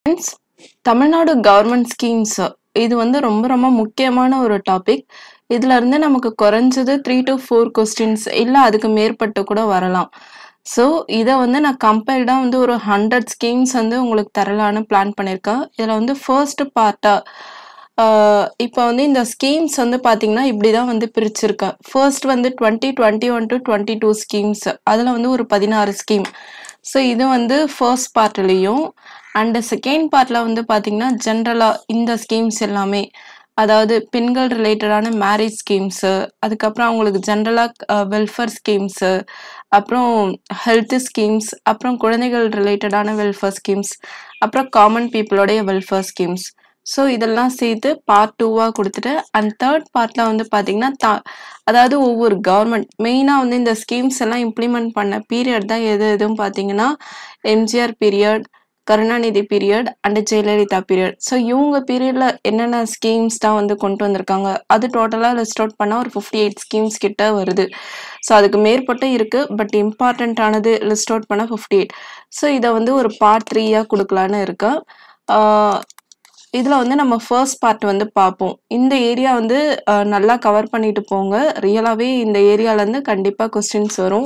friends Tamil Nadu government schemes இது வந்து ரொம்ப ரொம்ப முக்கியமான ஒரு டாபிக் இதுல இருந்து நமக்கு குறைஞ்சது த்ரீ டு ஃபோர் கொஸ்டின்ஸ் இல்லை அதுக்கு மேற்பட்டு கூட வரலாம் ஸோ இதை வந்து நான் கம்பைல்டாக வந்து ஒரு ஹண்ட்ரட் ஸ்கீம்ஸ் வந்து உங்களுக்கு தரலான்னு பிளான் பண்ணியிருக்கேன் இதில் வந்து ஃபர்ஸ்ட் பார்ட்டாக இப்போ வந்து இந்த ஸ்கீம்ஸ் வந்து பார்த்தீங்கன்னா இப்படி தான் வந்து பிரிச்சிருக்கேன் ஃபர்ஸ்ட் வந்து twenty twenty one to twenty two schemes அதில் வந்து ஒரு பதினாறு ஸ்கீம் ஸோ இது வந்து ஃபர்ஸ்ட் பார்ட்லேயும் அண்ட் செகண்ட் பார்ட்டில் வந்து பார்த்தீங்கன்னா ஜென்ரலாக இந்த ஸ்கீம்ஸ் எல்லாமே அதாவது பெண்கள் ரிலேட்டடான மேரேஜ் ஸ்கீம்ஸு அதுக்கப்புறம் அவங்களுக்கு ஜென்ரலாக வெல்ஃபேர் ஸ்கீம்ஸு அப்புறம் ஹெல்த் ஸ்கீம்ஸ் அப்புறம் குழந்தைகள் ரிலேட்டடான வெல்ஃபேர் ஸ்கீம்ஸ் அப்புறம் காமன் பீப்புளோடைய வெல்ஃபேர் ஸ்கீம்ஸ் ஸோ இதெல்லாம் சேர்த்து பார்ட் டூவாக கொடுத்துட்டு அண்ட் தேர்ட் பார்ட்டில் வந்து பார்த்தீங்கன்னா தா அதாவது ஒவ்வொரு கவர்மெண்ட் மெயினாக வந்து இந்த ஸ்கீம்ஸ் எல்லாம் இம்ப்ளிமெண்ட் பண்ண பீரியட் தான் எது எதுவும் பார்த்தீங்கன்னா MGR period Karunanidhi period and Jayalalithaa period so இவங்க பீரியடில் என்னென்ன ஸ்கீம்ஸ் தான் வந்து கொண்டு வந்திருக்காங்க அது டோட்டலாக லிஸ்ட் அவுட் பண்ணால் ஒரு ஃபிஃப்டி எயிட் ஸ்கீம்ஸ் கிட்ட வருது ஸோ அதுக்கு மேற்பட்டு இருக்குது பட் இம்பார்ட்டண்ட்டானது லிஸ்ட் அவுட் பண்ணால் ஃபிஃப்டி எயிட் ஸோ இதை வந்து ஒரு பார்ட் த்ரீயாக கொடுக்கலான்னு இருக்கேன் இதில் வந்து நம்ம ஃபர்ஸ்ட் பார்ட் வந்து பார்ப்போம் இந்த ஏரியா வந்து அஹ், நல்லா கவர் பண்ணிட்டு போங்க ரியலாகவே இந்த ஏரியாலேருந்து கண்டிப்பாக கொஸ்டின்ஸ் வரும்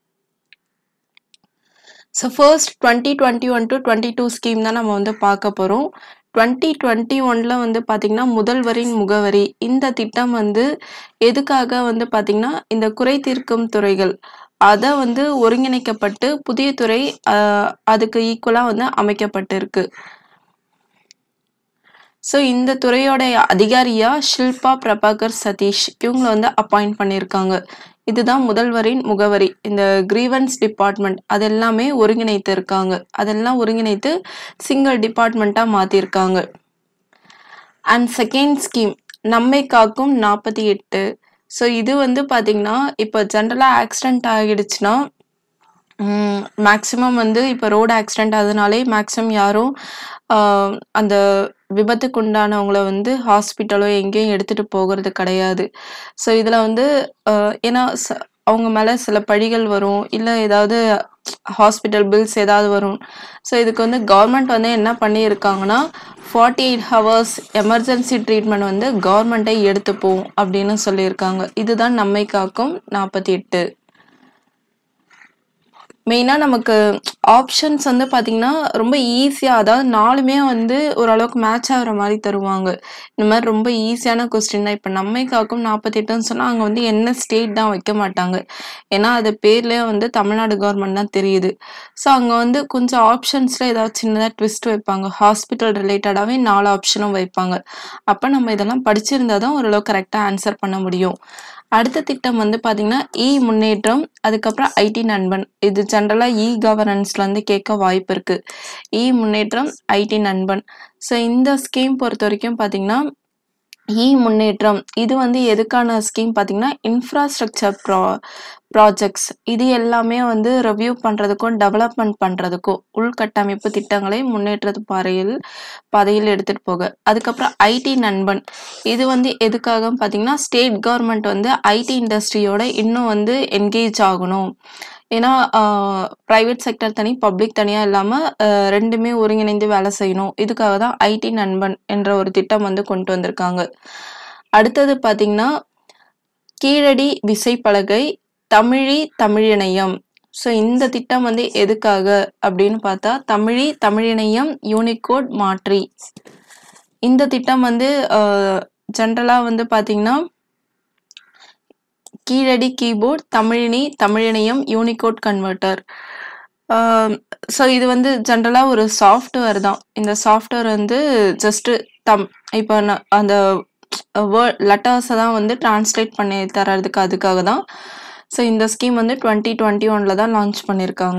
so first twenty twenty one to twenty two scheme தான் நம்ம வந்து பார்க்க போகிறோம் டுவெண்ட்டி டுவெண்ட்டி ஒனில் வந்து பார்த்திங்கன்னா முதல்வரின் முகவரி இந்த திட்டம் வந்து எதுக்காக வந்து பார்த்திங்கன்னா இந்த குறை தீர்க்கும் துறைகள் அதை வந்து ஒருங்கிணைக்கப்பட்டு புதிய துறை ஆஹ், அதுக்கு ஈக்குவலாக வந்து அமைக்கப்பட்டிருக்கு ஸோ இந்த துறையோடைய அதிகாரியா ஷில்பா பிரபாகர் சதீஷ் இவங்களை வந்து அப்பாயிண்ட் பண்ணியிருக்காங்க இதுதான் முதல்வரின் முகவரி இந்த கிரீவன்ஸ் டிபார்ட்மெண்ட் அதெல்லாமே ஒருங்கிணைத்து இருக்காங்க அதெல்லாம் ஒருங்கிணைத்து சிங்கிள் டிபார்ட்மெண்ட்டாக மாற்றிருக்காங்க அண்ட் செகண்ட் ஸ்கீம் நம்மை காக்கும் நாற்பத்தி எட்டு ஸோ இது வந்து பார்த்தீங்கன்னா இப்போ ஜென்ரலாக ஆக்சிடென்ட் ஆகிடுச்சுன்னா மேக்ஸிமம் வந்து இப்போ ரோடு ஆக்சிடென்ட் அதனாலே மேக்ஸிமம் யாரும் ஆஹ், அந்த விபத்துக்கு உண்டானவங்கள வந்து ஹாஸ்பிட்டலோ எங்கேயும் எடுத்துகிட்டு போகிறது கிடையாது ஸோ இதில் வந்து ஆஹ், ஏன்னா ச- அவங்க மேலே சில பழிகள் வரும் இல்லை ஏதாவது ஹாஸ்பிட்டல் பில்ஸ் ஏதாவது வரும் ஸோ இதுக்கு வந்து கவர்மெண்ட் வந்து என்ன பண்ணியிருக்காங்கன்னா forty eight hours emergency treatment வந்து கவர்மெண்ட்டே எடுத்துப்போம் அப்படின்னு சொல்லியிருக்காங்க இதுதான் நம்மை காக்கும் நாற்பத்தி எட்டு மெயினாக நமக்கு ஆப்ஷன்ஸ் வந்து பார்த்திங்கன்னா ரொம்ப ஈஸியாக அதாவது நாலுமே வந்து ஓரளவுக்கு மேட்ச் ஆகிற மாதிரி தருவாங்க இந்த மாதிரி ரொம்ப ஈஸியான கொஸ்டின் தான் இப்போ நம்மை காக்கும் நாற்பத்தெட்டுன்னு சொன்னால் அங்கே வந்து என்ன ஸ்டேட் தான் வைக்க மாட்டாங்க ஏன்னா அது பேர்லேயே வந்து தமிழ்நாடு கவர்மெண்ட் தான் தெரியுது ஸோ அங்கே வந்து கொஞ்சம் ஆப்ஷன்ஸில் ஏதாவது சின்னதாக ட்விஸ்ட் வைப்பாங்க ஹாஸ்பிட்டல் ரிலேட்டடாகவே நாலு ஆப்ஷனும் வைப்பாங்க அப்போ நம்ம இதெல்லாம் படிச்சிருந்தா தான் ஓரளவு கரெக்டாக ஆன்சர் பண்ண முடியும் அடுத்த திட்டம் வந்து பார்த்தீங்கன்னா இ முன்னேற்றம் அதுக்கப்புறம் ஐடி நண்பன் இது ஜென்ரலாக இ கவர்னன்ஸ்லேருந்து கேட்க வாய்ப்பு இருக்குது இ முன்னேற்றம் ஐடி நண்பன் ஸோ இந்த ஸ்கீம் பொறுத்த வரைக்கும் பார்த்தீங்கன்னா இ முன்னேற்றம் இது வந்து எதுக்கான ஸ்கீம் பார்த்தீங்கன்னா இன்ஃப்ராஸ்ட்ரக்சர் ப்ரா ப்ராஜெக்ட்ஸ் இது எல்லாமே வந்து ரிவ்யூ பண்ணுறதுக்கும் டெவலப்மெண்ட் பண்ணுறதுக்கும் உள்கட்டமைப்பு திட்டங்களை முன்னேற்றது பாதையில் பாதையில் எடுத்துகிட்டு போக அதுக்கப்புறம் ஐடி நண்பன் இது வந்து எதுக்காக பார்த்தீங்கன்னா ஸ்டேட் கவர்மெண்ட் வந்து ஐடி இண்டஸ்ட்ரியோட இன்னும் வந்து என்கேஜ் ஆகணும் ஏன்னா ப்ரைவேட் செக்டர் தனி பப்ளிக் தனியாக இல்லாமல் ரெண்டுமே ஒருங்கிணைந்து வேலை செய்யணும் இதுக்காக தான் ஐடி நண்பன் என்ற ஒரு திட்டம் வந்து கொண்டு வந்திருக்காங்க அடுத்தது பார்த்தீங்கன்னா கீழடி விசைப்பலகை தமிழி தமிழிணையம் ஸோ இந்த திட்டம் வந்து எதுக்காக அப்படின்னு பார்த்தா தமிழி தமிழிணையம் யூனிகோட் மாற்றி இந்த திட்டம் வந்து ஜென்ரலாக வந்து பார்த்தீங்கன்னா Keezhadi keyboard Tamizhini Tamilinaiyam Unicode converter so இது வந்து ஜென்ரலாக ஒரு சாஃப்ட்வேர் தான் இந்த சாஃப்ட்வேர் வந்து ஜஸ்ட்டு தம் இப்போ நான் அந்த வேர்ட் லெட்டர்ஸை தான் வந்து டிரான்ஸ்லேட் பண்ணி தர்றதுக்கு அதுக்காக தான் ஸோ இந்த ஸ்கீம் வந்து டுவெண்ட்டி டுவெண்ட்டி ஒனில் தான் லான்ச் பண்ணியிருக்காங்க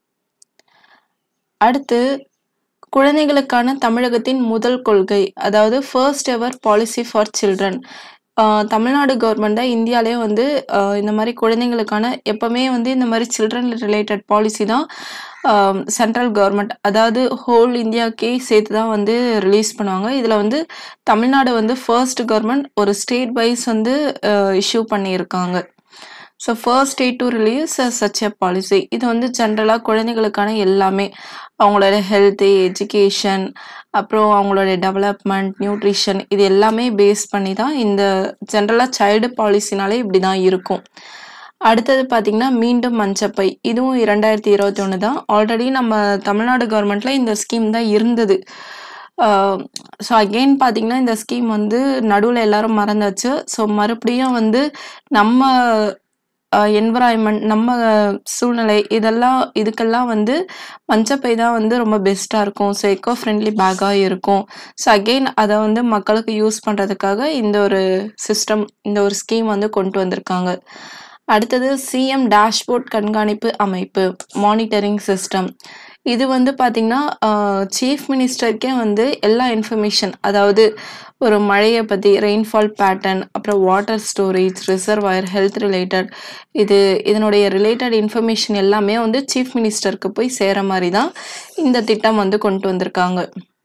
அடுத்து குழந்தைகளுக்கான தமிழகத்தின் முதல் கொள்கை அதாவது first ever policy for children Tamil Nadu government தான் இந்தியாவிலே வந்து ஆஹ் இந்த மாதிரி குழந்தைங்களுக்கான எப்பவுமே வந்து இந்த மாதிரி சில்ட்ரன் ரிலேட்டட் பாலிசி தான் சென்ட்ரல் கவர்மெண்ட் அதாவது ஹோல் இந்தியாவுக்கே சேர்த்து தான் வந்து ரிலீஸ் பண்ணுவாங்க இதில் வந்து தமிழ்நாடு வந்து ஃபர்ஸ்ட் கவர்மெண்ட் ஒரு ஸ்டேட் வைஸ் வந்து இஷ்யூ பண்ணியிருக்காங்க so first day to release such a policy இது வந்து ஜென்ரலாக குழந்தைகளுக்கான எல்லாமே அவங்களோட ஹெல்த்து எஜுகேஷன் அப்புறம் அவங்களோட டெவலப்மெண்ட் நியூட்ரிஷன் இது எல்லாமே பேஸ் பண்ணி தான் இந்த ஜென்ரலாக சைல்டு பாலிசினாலே இப்படி தான் இருக்கும் அடுத்தது பார்த்தீங்கன்னா மீண்டும் மஞ்சப்பை இதுவும் இரண்டாயிரத்தி இருபத்தி ஒன்று தான் ஆல்ரெடி நம்ம தமிழ்நாடு கவர்மெண்ட்ல இந்த ஸ்கீம் தான் இருந்தது ஸோ அகெயின் பார்த்தீங்கன்னா இந்த ஸ்கீம் வந்து நடுவில் எல்லாரும் மறந்தாச்சு ஸோ மறுபடியும் வந்து நம்ம என்வரான்மெண்ட் நம்ம சூழ்நிலை இதெல்லாம் இதுக்கெல்லாம் வந்து மஞ்சப்பை தான் வந்து ரொம்ப பெஸ்ட்டாக இருக்கும் ஸோ எக்கோ ஃப்ரெண்ட்லி பேக்காக இருக்கும் ஸோ அகெயின் அதை வந்து மக்களுக்கு யூஸ் பண்ணுறதுக்காக இந்த ஒரு சிஸ்டம் இந்த ஒரு ஸ்கீம் வந்து கொண்டு வந்திருக்காங்க அடுத்தது சிஎம் டேஷ்போர்ட் கண்காணிப்பு அமைப்பு மானிட்டரிங் சிஸ்டம் இது வந்து பார்த்திங்கன்னா சீஃப் மினிஸ்டருக்கே வந்து எல்லா இன்ஃபர்மேஷன் அதாவது ஒரு மழையை பற்றி ரெயின்ஃபால் பேட்டர்ன் அப்புறம் water storage reservoir health related இது இதனுடைய ரிலேட்டட் இன்ஃபர்மேஷன் எல்லாமே வந்து சீஃப் மினிஸ்டருக்கு போய் சேர மாதிரி தான் இந்த திட்டம் வந்து கொண்டு வந்திருக்காங்க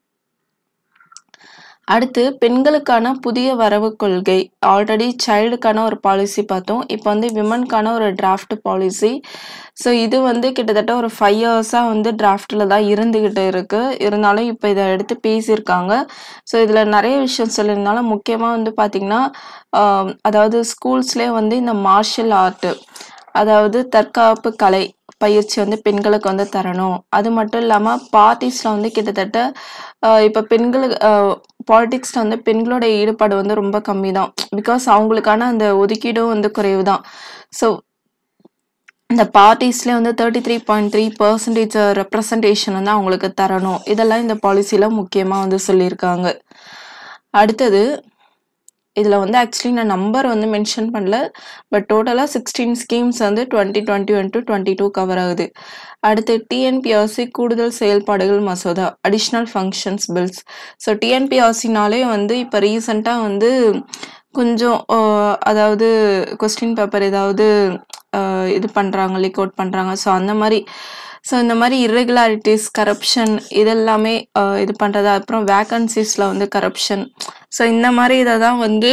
அடுத்து பெண்களுக்கான புதிய வரவு கொள்கை ஆல்ரெடி சைல்டுக்கான ஒரு பாலிசி பார்த்தோம் இப்போ வந்து விமனுக்கான ஒரு டிராஃப்ட் பாலிசி ஸோ இது வந்து கிட்டத்தட்ட ஒரு ஃபைவ் இயர்ஸாக வந்து டிராஃப்டில் தான் இருந்துக்கிட்டு இருக்கு இருந்தாலும் இப்போ இதை எடுத்து பேசியிருக்காங்க ஸோ இதில் நிறைய விஷயம் சொல்லியிருந்தாலும் முக்கியமாக வந்து பார்த்திங்கன்னா ஆஹ், அதாவது ஸ்கூல்ஸ்லேயே வந்து இந்த மார்ஷியல் ஆர்ட்டு அதாவது தற்காப்பு கலை பயிற்சி வந்து பெண்களுக்கு வந்து தரணும் அது மட்டும் இல்லாமல் பார்ட்டிஸில் வந்து கிட்டத்தட்ட ஆஹ் இப்போ பெண்களுக்கு பாலிடிக்ஸில் வந்து பெண்களோட ஈடுபாடு வந்து ரொம்ப கம்மி தான் பிகாஸ் அவங்களுக்கான அந்த ஒதுக்கீடும் வந்து குறைவு தான் ஸோ இந்த பார்ட்டிஸ்லேயே வந்து thirty three point three percentage representation வந்து அவங்களுக்கு தரணும் இதெல்லாம் இந்த பாலிசியில் முக்கியமாக வந்து சொல்லியிருக்காங்க அடுத்தது இதில் வந்து ஆக்சுவலி நான் நம்பர் வந்து மென்ஷன் பண்ணல பட் டோட்டலாக சிக்ஸ்டீன் ஸ்கீம்ஸ் வந்து twenty twenty one to twenty two cover ஆகுது அடுத்து டிஎன்பிஆர்சி கூடுதல் செயல்பாடுகள் மசோதா அடிஷ்னல் ஃபங்க்ஷன்ஸ் பில்ஸ் ஸோ டிஎன்பிஆர்சினாலே வந்து இப்போ ரீசண்டாக வந்து கொஞ்சம் ஆஹ், அதாவது கொஸ்டின் பேப்பர் ஏதாவது ஆஹ், இது பண்ணுறாங்க லீக் அவுட் பண்ணுறாங்க ஸோ அந்த மாதிரி ஸோ இந்த மாதிரி irregularities கரப்ஷன் இதெல்லாமே ஆஹ், இது பண்ணுறது அப்புறம் வேக்கன்சிஸில் வந்து கரப்ஷன் ஸோ இந்த மாதிரி இதை தான் வந்து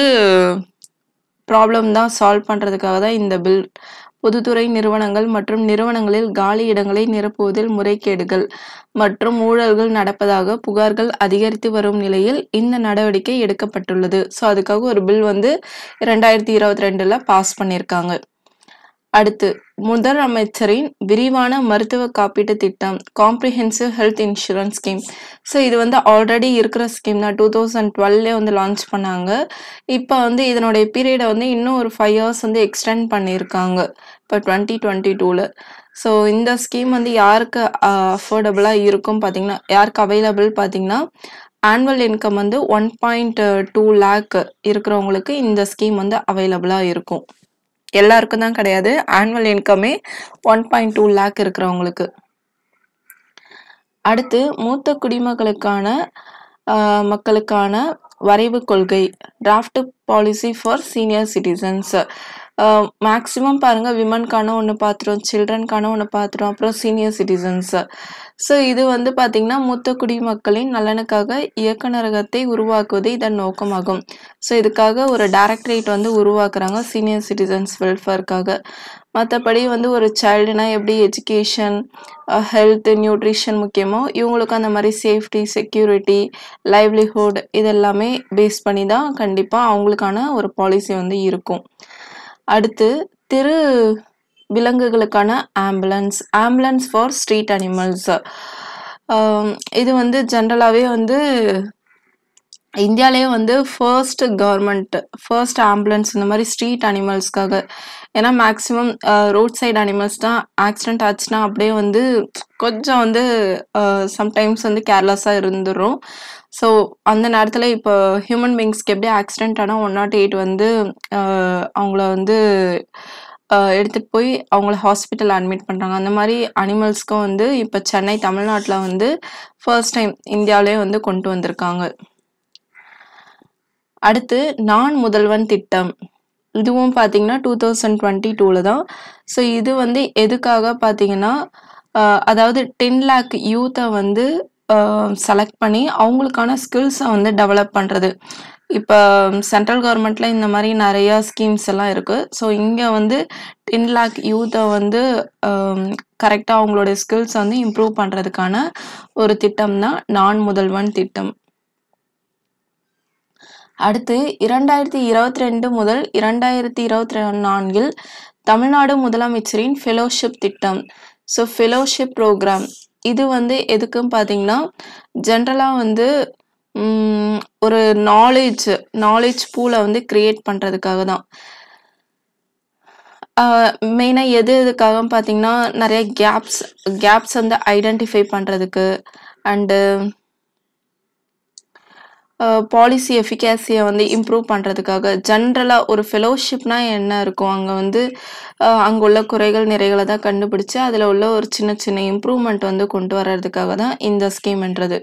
ப்ராப்ளம் தான் சால்வ் பண்ணுறதுக்காக தான் இந்த பில் பொதுத்துறை நிறுவனங்கள் மற்றும் நிறுவனங்களில் காலி இடங்களை நிரப்புவதில் முறைகேடுகள் மற்றும் ஊழல்கள் நடப்பதாக புகார்கள் அதிகரித்து வரும் நிலையில் இந்த நடவடிக்கை எடுக்கப்பட்டுள்ளது ஸோ அதுக்காக ஒரு பில் வந்து ரெண்டாயிரத்தி இருபத்தி ரெண்டுல பாஸ் பண்ணியிருக்காங்க அடுத்து முதலமைச்சரின் விரிவான மருத்துவ காப்பீட்டு திட்டம் comprehensive health insurance scheme so இது வந்து ஆல்ரெடி இருக்கிற ஸ்கீம் தான் டூ தௌசண்ட் டுவெல்லே வந்து லான்ச் பண்ணாங்க இப்போ வந்து இதனுடைய பீரியடை வந்து இன்னும் ஒரு ஃபைவ் இயர்ஸ் வந்து எக்ஸ்டெண்ட் பண்ணியிருக்காங்க இப்போ டுவெண்ட்டி டுவெண்ட்டி டூவில் ஸோ இந்த ஸ்கீம் வந்து யாருக்கு அஃபோர்டபுளாக இருக்கும் பார்த்தீங்கன்னா யாருக்கு அவைலபிள் பார்த்தீங்கன்னா ஆனுவல் இன்கம் வந்து ஒன் பாயிண்ட் டூ லேக் இருக்கிறவங்களுக்கு இந்த ஸ்கீம் வந்து அவைலபிளாக இருக்கும் எல்லாருக்கும் தான் கிடையாது ஆனுவல் இன்கமே ஒன் பாயிண்ட் டூ லேக் இருக்கிறவங்களுக்கு அடுத்து மூத்த குடிமக்களுக்கான ஆஹ், மக்களுக்கான வரைவு கொள்கை draft policy for senior citizens maximum பாருங்க விமன்கான ஒன்று பார்த்துரும் சில்ட்ரன்கான ஒன்று பார்த்துரும் அப்புறம் சீனியர் சிட்டிசன்ஸ் ஸோ இது வந்து பார்த்தீங்கன்னா மூத்த குடிமக்களின் நலனுக்காக இயக்குநரகத்தை உருவாக்குவது இதன் நோக்கமாகும் ஸோ இதுக்காக ஒரு டைரக்டரேட் வந்து உருவாக்குறாங்க சீனியர் சிட்டிசன்ஸ் வெல்ஃபேர்க்காக மற்றபடி வந்து ஒரு சைல்டுனா எப்படி எஜுகேஷன் ஹெல்த் நியூட்ரிஷன் முக்கியமோ இவங்களுக்கும் அந்த மாதிரி சேஃப்டி செக்யூரிட்டி லைவ்லிஹுட் இதெல்லாமே பேஸ் பண்ணி தான் கண்டிப்பாக அவங்களுக்கான ஒரு பாலிசி வந்து இருக்கும் அடுத்து திரு விலங்குகளுக்கான ambulance ambulance for street animals இது வந்து ஜென்ரலாகவே வந்து இந்தியாவிலே வந்து ஃபர்ஸ்ட் கவர்மெண்ட் ஃபர்ஸ்ட் ஆம்புலன்ஸ் இந்த மாதிரி ஸ்ட்ரீட் அனிமல்ஸ்க்காக ஏன்னா மேக்ஸிமம் ரோட் சைடு அனிமல்ஸ் தான் ஆக்சிடென்ட் ஆச்சுன்னா அப்படியே வந்து கொஞ்சம் வந்து சம்டைம்ஸ் வந்து கேர்லெஸ்ஸாக இருந்துடும் ஸோ அந்த நேரத்தில் இப்போ ஹியூமன் பீங்ஸ்க்கு எப்படி ஆக்சிடென்ட் ஆனால் ஒன் நாட் எயிட் வந்து ஆஹ் அவங்கள வந்து ஆஹ் எடுத்துட்டு போய் அவங்கள ஹாஸ்பிட்டல் அட்மிட் பண்ணுறாங்க அந்த மாதிரி அனிமல்ஸ்க்கும் வந்து இப்போ சென்னை தமிழ்நாட்டில் வந்து ஃபர்ஸ்ட் டைம் இந்தியாவிலே வந்து கொண்டு வந்திருக்காங்க அடுத்து நான் முதல்வன் திட்டம் இதுவும் பார்த்தீங்கன்னா டூ தௌசண்ட் டுவெண்ட்டி டூவில் தான் ஸோ இது வந்து எதுக்காக பார்த்தீங்கன்னா ஆஹ் அதாவது டென் லேக் யூத்தை வந்து செலக்ட் பண்ணி அவங்களுக்கான ஸ்கில்ஸை வந்து டெவலப் பண்ணுறது இப்போ சென்ட்ரல் கவர்மெண்ட்ல இந்த மாதிரி நிறையா ஸ்கீம்ஸ் எல்லாம் இருக்கு ஸோ இங்கே வந்து டென் லேக் யூத்தை வந்து கரெக்டாக அவங்களுடைய ஸ்கில்ஸை வந்து இம்ப்ரூவ் பண்ணுறதுக்கான ஒரு திட்டம் தான் நான் முதல்வன் திட்டம் அடுத்து இரண்டாயிரத்தி இருபத்தி ரெண்டு முதல் இரண்டாயிரத்தி இருபத்தி நான்கில் தமிழ்நாடு முதலமைச்சரின் ஃபெலோஷிப் திட்டம் ஸோ ஃபெலோஷிப் ப்ரோக்ராம் இது வந்து எதுக்குன்னு பார்த்தீங்கன்னா ஜென்ரலாக வந்து ம், ஒரு நாலேஜ் நாலேஜ் பூலை வந்து கிரியேட் பண்ணுறதுக்காக தான் மெயினாக எது எதுக்காக பார்த்தீங்கன்னா நிறைய கேப்ஸ் கேப்ஸ் வந்து ஐடென்டிஃபை பண்ணுறதுக்கு அண்டு பாலிசி எஃபிகாசியை வந்து இம்ப்ரூவ் பண்ணுறதுக்காக ஜென்ரலாக ஒரு ஃபெலோஷிப்னா என்ன இருக்கும் அங்கே வந்து அங்கே உள்ள குறைகள் நிறைகளை தான் கண்டுபிடிச்சு அதில் உள்ள ஒரு சின்ன சின்ன இம்ப்ரூவ்மெண்ட் வந்து கொண்டு வர்றதுக்காக தான் இந்த ஸ்கீம்ன்றது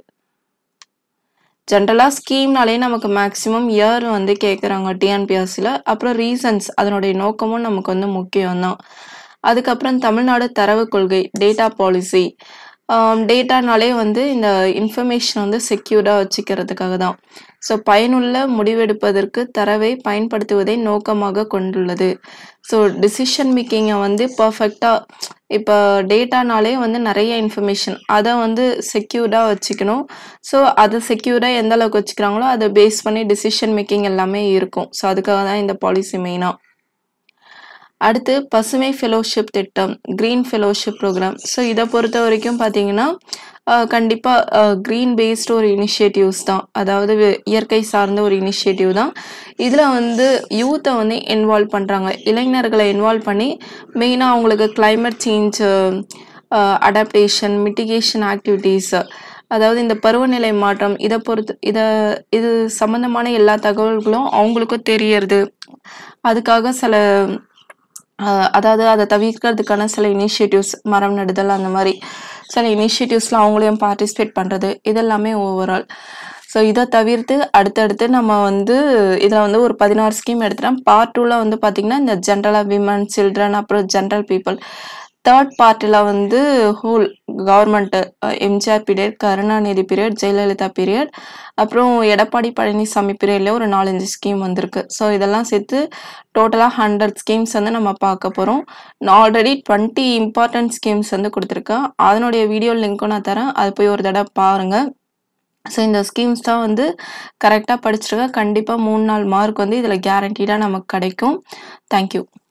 ஜென்ரலாக ஸ்கீம்னாலே நமக்கு மேக்ஸிமம் இயர் வந்து கேட்குறாங்க டிஎன்பிஎஸ்சியில் அப்புறம் ரீசன்ஸ் அதனுடைய நோக்கமும் நமக்கு வந்து முக்கியம் தான் அதுக்கப்புறம் தமிழ்நாடு தரவு கொள்கை டேட்டா பாலிசி டேட்டானாலே வந்து இந்த இன்ஃபர்மேஷன் வந்து செக்யூர்டாக வச்சுக்கிறதுக்காக தான் ஸோ பயனுள்ள முடிவெடுப்பதற்கு தரவை பயன்படுத்துவதை நோக்கமாக கொண்டுள்ளது ஸோ டிசிஷன் மேக்கிங்கை வந்து பர்ஃபெக்டாக இப்போ டேட்டானாலே வந்து நிறைய இன்ஃபர்மேஷன் அதை வந்து செக்யூர்டாக வச்சுக்கணும் ஸோ அதை செக்யூர்டாக எந்த அளவுக்கு வச்சுக்கிறாங்களோ அதை பேஸ் பண்ணி டிசிஷன் மேக்கிங் எல்லாமே இருக்கும் ஸோ அதுக்காக தான் இந்த பாலிசி மெயினாக அடுத்து பசுமை ஃபெலோஷிப் திட்டம் க்ரீன் ஃபெலோஷிப் ப்ரோக்ராம் ஸோ இதை பொறுத்த வரைக்கும் பார்த்தீங்கன்னா கண்டிப்பாக க்ரீன் பேஸ்டு ஒரு இனிஷியேட்டிவ்ஸ் தான் அதாவது வி- இயற்கை சார்ந்த ஒரு இனிஷியேட்டிவ் தான் இதில் வந்து யூத்தை வந்து இன்வால்வ் பண்ணுறாங்க இளைஞர்களை இன்வால்வ் பண்ணி மெயினாக அவங்களுக்கு climate change adaptation mitigation activities அதாவது இந்த பருவநிலை மாற்றம் இதை பொறுத்து இதை இது சம்மந்தமான எல்லா தகவல்களும் அவங்களுக்கும் தெரியறது அதுக்காக சில ஆஹ் அதாவது அதை தவிர்க்கிறதுக்கான சில இனிஷியேட்டிவ்ஸ் மரம் நடுதல் அந்த மாதிரி சில இனிஷியேட்டிவ்ஸில் அவங்களையும் பார்ட்டிசிபேட் பண்ணுறது இதெல்லாமே ஓவரால் ஸோ இதை தவிர்த்து அடுத்தடுத்து நம்ம வந்து இதில் வந்து ஒரு பதினாறு ஸ்கீம் எடுத்துட்டோம் பார்ட் டூவில் வந்து பார்த்திங்கன்னா இந்த ஜென்ரலாக விமன் சில்ட்ரன் அப்புறம் ஜென்ரல் பீப்புள் தேர்ட் பார்ட்டில் வந்து whole government MGR period Karunanidhi period Jayalalithaa period அப்புறம் எடப்பாடி பழனிசாமி பீரியட்ல ஒரு நாலஞ்சு ஸ்கீம் வந்திருக்கு ஸோ இதெல்லாம் சேர்த்து டோட்டலாக ஹண்ட்ரட் ஸ்கீம்ஸ் வந்து நம்ம பார்க்க போகிறோம் நான் ஆல்ரெடி டுவெண்ட்டி இம்பார்ட்டன்ட் ஸ்கீம்ஸ் வந்து கொடுத்துருக்கேன் அதனுடைய வீடியோ லிங்க்கும் நான் தரேன் அது போய் ஒரு தடவை பாருங்கள் ஸோ இந்த ஸ்கீம்ஸ் தான் வந்து கரெக்டாக படிச்சிருக்கேன் கண்டிப்பாக மூணு நாள் மார்க் வந்து இதில் கேரண்டீடாக நமக்கு கிடைக்கும் தேங்க்யூ